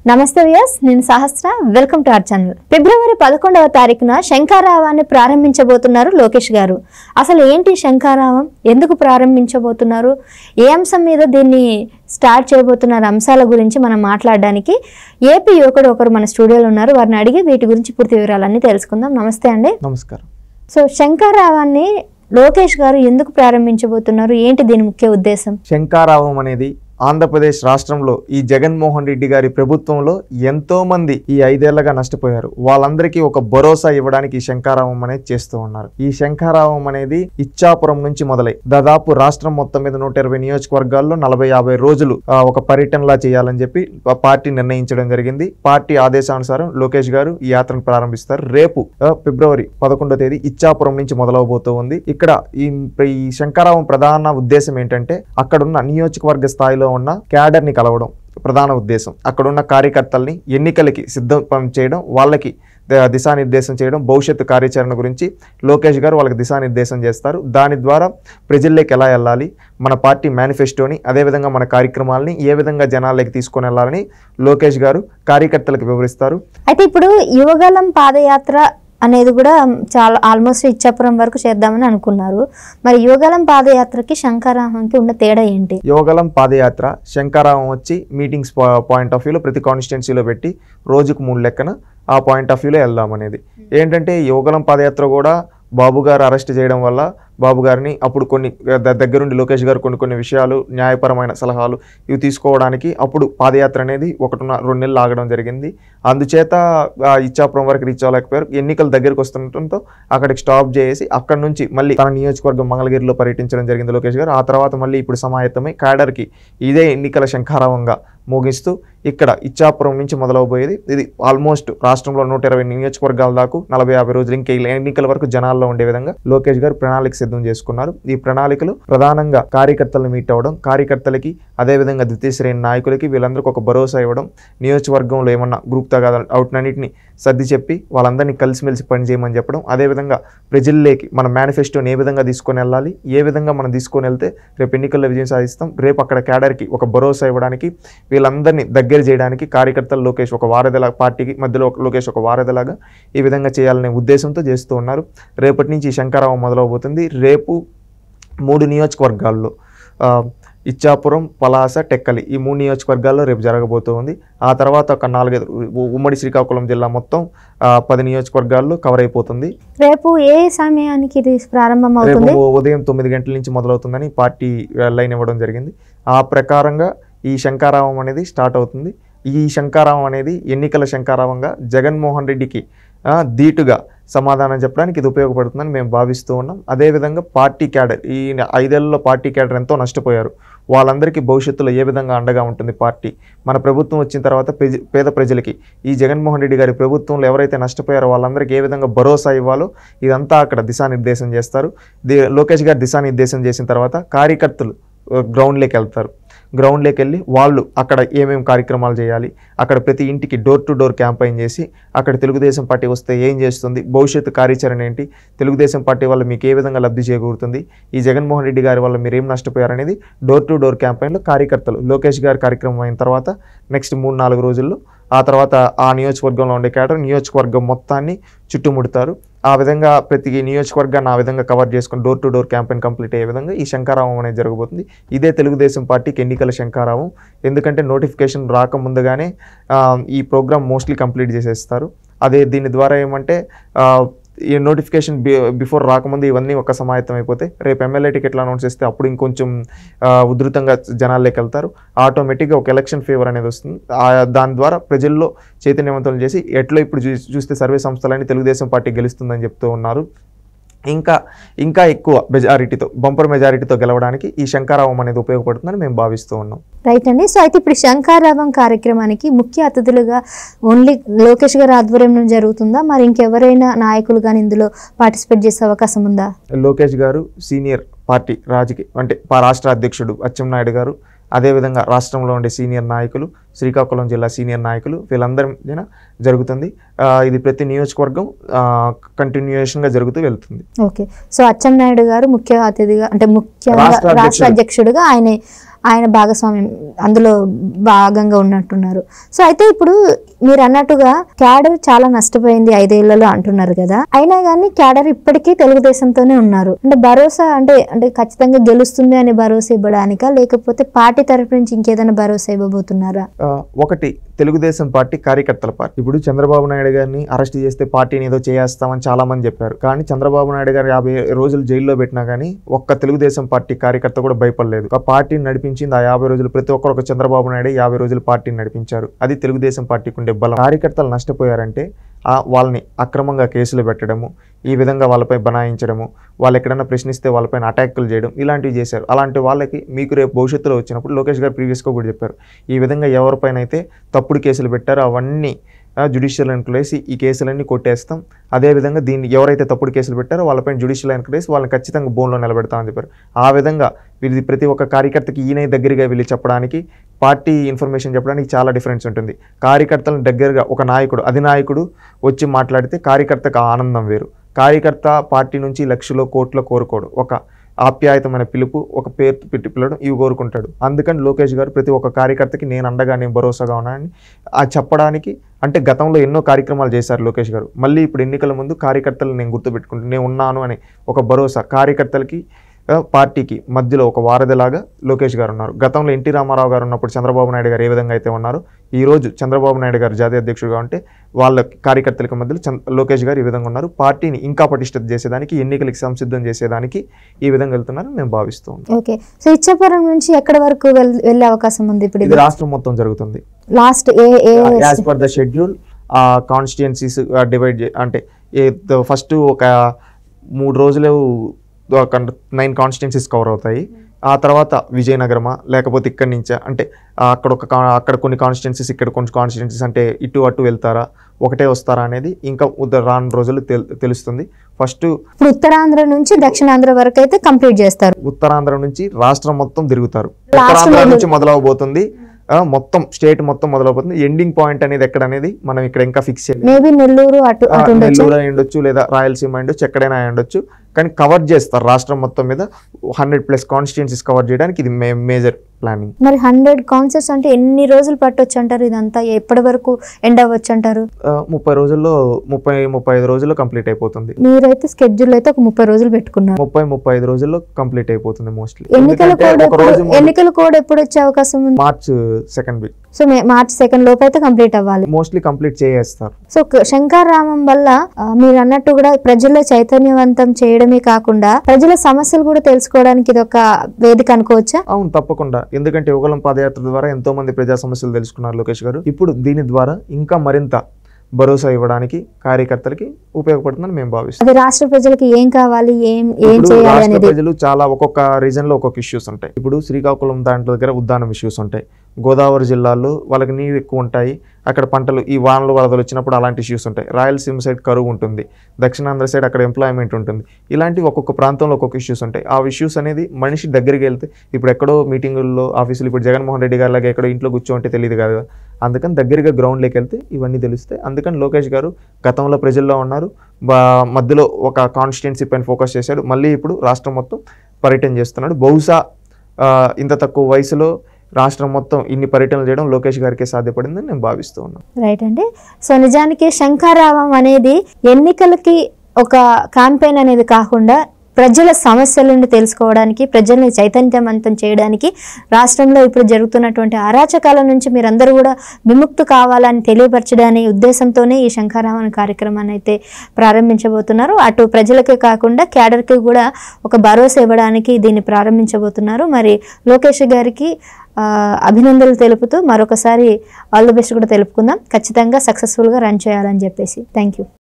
నమస్తే వ్యాస్ నేను Sahasra welcome to our channel ఫిబ్రవరి పదకొండవ తారీఖున శంఖారావాన్ని ప్రారంభించబోతున్నారు లోకేష్ గారు అసలు ఏంటి శంఖారావం ఎందుకు ప్రారంభించబోతున్నారు ఏ అంశం మీద దీన్ని స్టార్ట్ చేయబోతున్నారు అంశాల గురించి మనం మాట్లాడడానికి ఏపీ యువకుడు ఒకరు మన స్టూడియోలో ఉన్నారు వారిని అడిగి వీటి గురించి పూర్తి వివరాలన్నీ తెలుసుకుందాం నమస్తే అండి నమస్కారం సో శంఖారావాన్ని లోకేష్ గారు ఎందుకు ప్రారంభించబోతున్నారు ఏంటి దీని ముఖ్య ఉద్దేశం శంకారావం అనేది ఆంధ్రప్రదేశ్ రాష్ట్రంలో ఈ జగన్మోహన్ రెడ్డి గారి ప్రభుత్వంలో ఎంతో మంది ఈ ఐదేళ్లగా నష్టపోయారు వాళ్ళందరికీ ఒక భరోసా ఇవ్వడానికి ఈ శంకారావం అనేది చేస్తూ ఉన్నారు ఈ శంకారావం అనేది ఇచ్చాపురం నుంచి మొదలై దాదాపు రాష్ట్రం మొత్తం మీద నూట ఇరవై నియోజకవర్గాల్లో నలభై యాభై రోజులు ఆ, ఒక పర్యటనలా చేయాలని చెప్పి ఆ పార్టీ నిర్ణయించడం జరిగింది పార్టీ ఆదేశానుసారం లోకేష్ గారు ఈ యాత్రను ప్రారంభిస్తారు రేపు ఆ, ఫిబ్రవరి పదకొండో తేదీ ఇచ్చాపురం నుంచి మొదలవబోతూ ఉంది ఇక్కడ ఈ ఈ శంకారావం ప్రధాన ఉద్దేశం ఏంటంటే అక్కడున్న నియోజకవర్గ స్థాయిలో ఉన్న క్యాడర్ ని కలవడం ప్రధాన ఉద్దేశం అక్కడున్న కార్యకర్తల్ని ఎన్నికలకి సిద్ధం చేయడం వాళ్ళకి ద- దిశానిర్దేశం చేయడం భవిష్యత్తు కార్యాచరణ గురించి లోకేష్ గారు వాళ్ళకి దిశానిర్దేశం చేస్తారు దాని ద్వారా ప్రజల్లోకి ఎలా వెళ్ళాలి మన పార్టీ మేనిఫెస్టోని అదేవిధంగా మన కార్యక్రమాలని ఏ విధంగా జనాల్లోకి తీసుకొని వెళ్ళాలని లోకేష్ గారు కార్యకర్తలకు వివరిస్తారు అయితే ఇప్పుడు యువగలం పాదయాత్ర అనేది కూడా చాలా ఆల్మోస్ట్ ఇచ్చాపురం వరకు చేద్దామని అనుకున్నారు మరి యువగలం పాదయాత్రకి శంకరామంకి ఉన్న తేడా ఏంటి యోగలం పాదయాత్ర శంకారావం వచ్చి మీటింగ్స్ పాయింట్ ఆఫ్ వ్యూలో ప్రతి కాన్స్టిట్యున్సీలో పెట్టి రోజుకు మూడు లెక్కన ఆ పాయింట్ ఆఫ్ వ్యూలో వెళ్దాం అనేది ఏంటంటే యోగలం పాదయాత్ర కూడా బాబు గారు అరెస్ట్ చేయడం వల్ల బాబు గారిని అప్పుడు కొన్ని ద- దగ్గరుండి లోకేష్ గారు కొన్ని కొన్ని విషయాలు న్యాయపరమైన సలహాలు ఇవి తీసుకోవడానికి అప్పుడు పాదయాత్ర అనేది ఒకటిన్న రెండు నెలలు ఆగడం జరిగింది అందుచేత ఆ, ఇచ్చాపురం వరకు రీచ్ అవ్వలేకపోయారు ఎన్నికలు దగ్గరికి వస్తుండటంతో అక్కడికి స్టాప్ చేసి అక్కడ నుంచి మళ్ళీ తన నియోజకవర్గం మంగళగిరిలో పర్యటించడం జరిగింది లోకేష్ గారు ఆ తర్వాత మళ్ళీ ఇప్పుడు సమాయత్తమై క్యాడర్కి ఇదే ఎన్నికల శంఖారావంగా ముగిస్తూ ఇక్కడ ఇచ్చాపురం నుంచి మొదలవబోయేది ఇది ఆల్మోస్ట్ రాష్ట్రంలో నూట ఇరవై నియోజకవర్గాల దాకా నలభై యాభై రోజులు ఇంకా ఈ ఎన్నికల వరకు జనాల్లో ఉండే విధంగా లోకేష్ గారు ప్రణాళిక సిద్ధం చేసుకున్నారు ఈ ప్రణాళికలు ప్రధానంగా కార్యకర్తలను మీట్ అవ్వడం కార్యకర్తలకి అదేవిధంగా ద్వితీయ శ్రేణి నాయకులకి వీళ్ళందరికీ ఒక భరోసా ఇవ్వడం నియోజకవర్గంలో ఏమన్నా గ్రూప్ తగాదాలు అవుట్నన్నిటిని సర్ది చెప్పి వాళ్ళందరినీ కలిసిమెలిసి పనిచేయమని చెప్పడం అదేవిధంగా ప్రజల్లోకి మన మేనిఫెస్టోని ఏ విధంగా తీసుకొని వెళ్ళాలి ఏ విధంగా మనం తీసుకొని వెళ్తే రేపు ఎన్నికల్లో విజయం సాధిస్తాం రేపు అక్కడ క్యాడర్కి ఒక భరోసా ఇవ్వడానికి వీళ్ళందరినీ దగ్గర చేయడానికి కార్యకర్తలు లోకేష్ ఒక వారధిలా పార్టీకి మధ్యలో ఒక లోకేష్ ఒక వారధిలాగా ఈ విధంగా చేయాలనే ఉద్దేశంతో చేస్తూ ఉన్నారు రేపటి నుంచి ఈ శంకరావం మొదలవబోతుంది రేపు మూడు నియోజకవర్గాల్లో ఆ, ఇచ్చాపురం పలాస టెక్కలి ఈ మూడు నియోజకవర్గాల్లో రేపు జరగబోతుంది ఆ తర్వాత ఒక నాలుగైదు ఉ- ఉమ్మడి శ్రీకాకుళం జిల్లా మొత్తం ఆ, పది నియోజకవర్గాల్లో కవర్ అయిపోతుంది రేపు ఏ సమయానికి ఇది ప్రారంభం అవుతుంది రేపు ఉదయం తొమ్మిది గంటల నుంచి మొదలవుతుందని పార్టీ లైన్ ఇవ్వడం జరిగింది ఆ ప్రకారంగా ఈ శంకారావం అనేది స్టార్ట్ అవుతుంది ఈ శంకారావం అనేది ఎన్నికల శంకారావంగా జగన్మోహన్ రెడ్డికి ఆ, ధీటుగా సమాధానం చెప్పడానికి ఇది ఉపయోగపడుతుందని మేము భావిస్తూ ఉన్నాం అదేవిధంగా పార్టీ క్యాడర్ ఈ ఐదేళ్లలో పార్టీ క్యాడర్ ఎంతో నష్టపోయారు వాళ్ళందరికీ భవిష్యత్తులో ఏ విధంగా అండగా ఉంటుంది పార్టీ మన ప్రభుత్వం వచ్చిన తర్వాత ప్రజ- పేద ప్రజలకి ఈ జగన్మోహన్ రెడ్డి గారి ప్రభుత్వంలో ఎవరైతే నష్టపోయారో వాళ్ళందరికీ ఏ విధంగా భరోసా ఇవ్వాలో ఇదంతా అక్కడ దిశానిర్దేశం చేస్తారు ది- లోకేష్ గారు దిశానిర్దేశం చేసిన తర్వాత కార్యకర్తలు ఆ, గ్రౌండ్లోకి వెళ్తారు గ్రౌండ్లోకి వెళ్ళి వాళ్ళు అక్కడ ఏమేమి కార్యక్రమాలు చేయాలి అక్కడ ప్రతి ఇంటికి డోర్ టు డోర్ క్యాంపెయిన్ చేసి అక్కడ తెలుగుదేశం పార్టీ వస్తే ఏం చేస్తుంది భవిష్యత్తు కార్యాచరణ ఏంటి తెలుగుదేశం పార్టీ వల్ల మీకు ఏ విధంగా లబ్ధి చేకూరుతుంది ఈ జగన్మోహన్ రెడ్డి గారి వల్ల మీరు ఏం నష్టపోయారనేది డోర్ టు డోర్ క్యాంపెయిన్లో కార్యకర్తలు లోకేష్ గారి కార్యక్రమం అయిన తర్వాత నెక్స్ట్ మూడు నాలుగు రోజుల్లో ఆ తర్వాత ఆ నియోజకవర్గంలో ఉండే క్యాడర్ నియోజకవర్గం మొత్తాన్ని చుట్టుముడతారు ఆ విధంగా ప్రతి నియోజకవర్గాన్ని ఆ విధంగా కవర్ చేసుకుని door to door campaign complete అయ్యే విధంగా ఈ శంకారావం అనేది జరగబోతుంది ఇదే తెలుగుదేశం పార్టీకి ఎన్నికల శంకారావం ఎందుకంటే నోటిఫికేషన్ రాకముందుగానే ఆ, ఈ ప్రోగ్రామ్ మోస్ట్లీ కంప్లీట్ చేసేస్తారు అదే దీని ద్వారా ఏమంటే ఆ, ఈ నోటిఫికేషన్ బి బిఫోర్ రాకముందు ఇవన్నీ ఒక సమాయత్తం అయిపోతే రేపు ఎమ్మెల్యే టికెట్లు అనౌన్స్ చేస్తే అప్పుడు ఇంకొంచెం ఆ, ఉధృతంగా జనాల్లోకి వెళ్తారు ఆటోమేటిక్గా ఒక ఎలక్షన్ ఫేవర్ అనేది వస్తుంది ఆ, దాని ద్వారా ప్రజల్లో చైతన్యవంతులు చేసి ఎట్లా ఇప్పుడు చూ- చూస్తే సర్వే సంస్థలని తెలుగుదేశం పార్టీ గెలుస్తుందని చెప్తూ ఉన్నారు ఇంకా ఇంకా ఎక్కువ మెజారిటీతో బంపర్ మెజారిటీతో గెలవడానికి ఈ శంకారావం అనేది ఉపయోగపడుతుందని మేము భావిస్తూ ఉన్నాం రైట్ అండి సో అయితే ఇప్పుడు శంకారావం కార్యక్రమానికి ముఖ్య అతిథులుగా ఓన్లీ లోకేష్ గారి ఆధ్వర్యంలో జరుగుతుందా మరి ఇంకెవరైనా నాయకులు కానీ ఇందులో పార్టిసిపేట్ చేసే అవకాశం ఉందా లోకేష్ గారు సీనియర్ పార్టీ రాజకీయ అంటే పా- రాష్ట్ర అధ్యక్షుడు అచ్చెన్నాయుడు గారు అదేవిధంగా రాష్ట్రంలో ఉండే సీనియర్ నాయకులు శ్రీకాకుళం జిల్లా సీనియర్ నాయకులు వీళ్ళందరి మధ్యన జరుగుతుంది ఆ, ఇది ప్రతి నియోజకవర్గం కంటిన్యూషన్గా జరుగుతూ వెళ్తుంది ఓకే సో అచ్చెన్నాయుడు గారు ముఖ్య అతిథిగా అంటే ముఖ్యంగా రాష్ట్ర రాష్ట్ర అధ్యక్షుడు. అధ్యక్షుడిగా ఆయన ఆయన భాగస్వామ్యం అందులో భాగంగా ఉన్నట్టున్నారు సో అయితే ఇప్పుడు మీరు అన్నట్టుగా క్యాడర్ చాలా నష్టపోయింది ఐదేళ్లలో అంటున్నారు కదా అయినా కానీ క్యాడర్ ఇప్పటికీ తెలుగుదేశంతోనే ఉన్నారు అంటే భరోసా అంటే అంటే ఖచ్చితంగా గెలుస్తుంది అనే భరోసా ఇవ్వడానికా లేకపోతే పార్టీ తరపు నుంచి ఇంకేదైనా భరోసా ఇవ్వబోతున్నారా ఆ, ఒకటి తెలుగుదేశం పార్టీ కార్యకర్తల పార్టీ ఇప్పుడు చంద్రబాబు నాయుడు గారిని అరెస్ట్ చేస్తే పార్టీని ఏదో చేస్తామని చాలా మంది చెప్పారు కానీ చంద్రబాబు నాయుడు గారు యాభై రోజులు జైల్లో పెట్టినా కానీ ఒక్క తెలుగుదేశం పార్టీ కార్యకర్త కూడా భయపడలేదు ఒక పార్టీని నడిపించింది ఆ యాభై రోజులు ప్రతి ఒక్కరు ఒక చంద్రబాబు నాయుడు యాభై రోజులు పార్టీని నడిపించారు అది తెలుగుదేశం పార్టీకి ఉండే బలం కార్యకర్తలు నష్టపోయారంటే ఆ వాళ్ళని అక్రమంగా కేసులు పెట్టడము ఈ విధంగా వాళ్ళపై బనాయించడము వాళ్ళు ఎక్కడైనా ప్రశ్నిస్తే వాళ్ళపైన అటాక్లు చేయడం ఇలాంటివి చేశారు అలాంటి వాళ్ళకి మీకు రేపు భవిష్యత్తులో వచ్చినప్పుడు లోకేష్ గారు ప్రీవియస్గా కూడా చెప్పారు ఈ విధంగా ఎవరిపైన అయితే తప్పుడు కేసులు పెట్టారో అవన్నీ జుడిషియల్ ఎంక్వైరీ ఈ కేసులన్నీ కొట్టేస్తాం అదేవిధంగా దీన్ని ఎవరైతే తప్పుడు కేసులు పెట్టారో వాళ్ళపైన జుడిషియల్ ఎంక్వైరీ వాళ్ళని ఖచ్చితంగా బోన్లో నిలబెడతామని చెప్పారు ఆ విధంగా వీళ్ళది ప్రతి ఒక్క కార్యకర్తకి ఈయన దగ్గరగా వెళ్ళి చెప్పడానికి పార్టీ ఇన్ఫర్మేషన్ చెప్పడానికి చాలా డిఫరెన్స్ ఉంటుంది కార్యకర్తలను దగ్గరగా ఒక నాయకుడు అధినాయకుడు వచ్చి మాట్లాడితే కార్యకర్తకు ఆ ఆనందం వేరు కార్యకర్త పార్టీ నుంచి లక్షలో కోట్లో కోరుకోడు ఒక ఆప్యాయతమైన పిలుపు ఒక పేరు పెట్టి పిలవడం ఇవి కోరుకుంటాడు అందుకని లోకేష్ గారు ప్రతి ఒక్క కార్యకర్తకి నేను అండగా నేను భరోసాగా ఉన్నానని ఆ చెప్పడానికి అంటే గతంలో ఎన్నో కార్యక్రమాలు చేశారు లోకేష్ గారు మళ్ళీ ఇప్పుడు ఎన్నికల ముందు కార్యకర్తలు నేను గుర్తుపెట్టుకుంటాను నేను ఉన్నాను అని ఒక భరోసా కార్యకర్తలకి ఆ, పార్టీకి మధ్యలో ఒక వారధిలాగా లోకేష్ గారు ఉన్నారు గతంలో ఎన్టీ రామారావు గారు ఉన్నప్పుడు చంద్రబాబు నాయుడు గారు ఏ విధంగా అయితే ఉన్నారు ఈ రోజు చంద్రబాబు నాయుడు గారు జాతీయ అధ్యక్షుడిగా ఉంటే వాళ్ళ కార్యకర్తలకు మధ్యలో చంద్ర లోకేష్ గారు ఈ విధంగా ఉన్నారు పార్టీని ఇంకా పటిష్టత చేసేదానికి ఎన్నికలకి సంసిద్ధం చేసేదానికి ఈ విధంగా వెళ్తున్నారని మేము భావిస్తూ ఉన్నాం ఓకే సో ఇచ్చాపురం నుంచి ఎక్కడి వరకు వెళ్- వెళ్ళే అవకాశం ఉంది ఇప్పుడు ఇది రాష్ట్రం మొత్తం జరుగుతుంది last A A as per the schedule ఆ కాన్స్టిట్యుయెన్సీస్ డివైడ్ అంటే ఫస్ట్ ఒక మూడు రోజులు ఒక నైన్ కాన్స్టిట్యున్సీస్ కవర్ అవుతాయి ఆ తర్వాత విజయనగరమా లేకపోతే ఇక్కడి నుంచా అంటే ఆ అక్కడ ఒక కా- అక్కడ కొన్ని కాన్స్టిట్యున్సీస్ ఇక్కడ కొన్ని కాన్స్టిట్యున్సీస్ అంటే ఇటు అటు వెళ్తారా ఒకటే వస్తారా అనేది ఇంకా ఉద- రాను రోజులు తెల్- తెలుస్తుంది ఫస్ట్ ఇప్పుడు ఉత్తరాంధ్ర నుంచి దక్షిణాంధ్ర వరకు అయితే కంప్లీట్ చేస్తారు ఉత్తరాంధ్ర నుంచి రాష్ట్రం మొత్తం తిరుగుతారు Last ఉత్తరాంధ్ర లో నుంచి మొదలవబోతుంది ఆ, మొత్తం స్టేట్ మొత్తం మొదలవుతుంది ఎండింగ్ పాయింట్ అనేది ఎక్కడ అనేది మనం ఇక్కడ ఇంకా ఫిక్స్ చేయాలి మేబీ నెల్లూరు అటు ఆ, అటు ఉండొచ్చు నెల్లూరు అయి ఉండొచ్చు లేదా రాయలసీమ అయి ఉండొచ్చు ఎక్కడైనా అయి ఉండొచ్చు కానీ కవర్ చేస్తారు రాష్ట్రం మొత్తం మీద హండ్రెడ్ ప్లస్ కాన్స్టిట్యున్సీస్ కవర్ చేయడానికి ఇది మేజర్ ప్లానింగ్ మరి హండ్రెడ్ కాన్సర్ట్స్ అంటే ఎన్ని రోజులు పట్టొచ్చు అంటారు ఇదంతా ఎప్పటి వరకు ఎండ్ అవ్వచ్చు అంటారు ముప్పై రోజుల్లో ముప్పై ముప్పై ఐదు రోజుల్లో కంప్లీట్ అయిపోతుంది మీరైతే స్కెడ్యూల్ అయితే ఒక ముప్పై రోజులు పెట్టుకున్నారు ముప్పై ముప్పై ఐదు రోజుల్లో కంప్లీట్ అయిపోతుంది మోస్ట్లీ ఎన్నికల కోడ్ ఒక రోజు ఎప్పుడు ఎన్నికల కోడ్ ఎప్పుడు వచ్చే అవకాశం ఉంది మార్చ్ సెకండ్ వీక్ సో మే- మార్చ్ సెకండ్ లోపు అయితే కంప్లీట్ అవ్వాలి మోస్ట్లీ కంప్లీట్ చేసేస్తారు సో క- శంకరరామం వల్ల ఆ, మీరు అన్నట్టు కూడా ప్రజల్లో చైతన్యవంతం చేయడమే కాకుండా ప్రజల సమస్యలు కూడా తెలుసుకోవడానికి ఇది ఒక వేదిక అనుకోవచ్చా అవును తప్పకుండా ఎందుకంటే యుగలం పాదయాత్ర ద్వారా ఎంతో మంది ప్రజా సమస్యలు తెలుసుకున్నారు లోకేష్ గారు ఇప్పుడు దీని ద్వారా ఇంకా మరింత భరోసా ఇవ్వడానికి కార్యకర్తలకి ఉపయోగపడుతుందని మేము భావిస్తాం అది రాష్ట్ర ప్రజలకు ఏం కావాలి ఏం ఏం ఇప్పుడు చేయాలి రాష్ట్ర అనేది ప్రజలు చాలా ఒక్కొక్క రీజన్ లో ఒక్కొక్క ఇష్యూస్ ఉంటాయి ఇప్పుడు శ్రీకాకుళం దాంట్లో దగ్గర ఉద్దానం ఇష్యూస్ ఉంటాయి గోదావరి జిల్లాలో వాళ్ళకి నీరు ఎక్కువ ఉంటాయి అక్కడ పంటలు ఈ వానలు వరదలు వచ్చినప్పుడు అలాంటి ఇష్యూస్ ఉంటాయి రాయలసీమ సైడ్ కరువు ఉంటుంది దక్షిణాంధ్ర సైడ్ అక్కడ ఎంప్లాయ్మెంట్ ఉంటుంది ఇలాంటి ఒక్కొక్క ప్రాంతంలో ఒక్కొక్క ఇష్యూస్ ఉంటాయి ఆ ఇష్యూస్ అనేది మనిషి దగ్గరికి వెళ్తే ఇప్పుడు ఎక్కడో మీటింగుల్లో ఆఫీసులు ఇప్పుడు జగన్మోహన్ రెడ్డి గారి లాగా ఎక్కడో ఇంట్లో కూర్చోంటే తెలియదు కదా అందుకని దగ్గరగా గ్రౌండ్లోకి వెళ్తే ఇవన్నీ తెలుస్తాయి అందుకని లోకేష్ గారు గతంలో ప్రజల్లో ఉన్నారు బా- మధ్యలో ఒక కాన్స్టిట్యున్సీ పైన ఫోకస్ చేశాడు మళ్ళీ ఇప్పుడు రాష్ట్రం మొత్తం పర్యటన చేస్తున్నాడు బహుశా ఆ, ఇంత తక్కువ వయసులో రాష్ట్రం మొత్తం ఇన్ని పర్యటనలు చేయడం లోకేష్ గారికే సాధ్యపడిందని నేను భావిస్తూ ఉన్నాను రైట్ అండి సో నిజానికి శంఖారావం అనేది ఎన్నికలకి ఒక క్యాంపెయిన్ అనేది కాకుండా ప్రజల సమస్యలను తెలుసుకోవడానికి ప్రజల్ని చైతన్యవంతం చేయడానికి రాష్ట్రంలో ఇప్పుడు జరుగుతున్నటువంటి అరాచకాల నుంచి మీరందరూ కూడా విముక్తి కావాలని తెలియపరచడానికి ఉద్దేశంతోనే ఈ శంఖారామన్ కార్యక్రమాన్ని అయితే ప్రారంభించబోతున్నారు అటు ప్రజలకే కాకుండా క్యాడర్కి కూడా ఒక భరోసా ఇవ్వడానికి దీన్ని ప్రారంభించబోతున్నారు మరి లోకేష్ గారికి ఆ, అభినందనలు తెలుపుతూ మరొకసారి ఆల్ ది బెస్ట్ కూడా తెలుపుకుందాం ఖచ్చితంగా సక్సెస్ఫుల్గా రన్ చేయాలని చెప్పేసి థ్యాంక్ యూ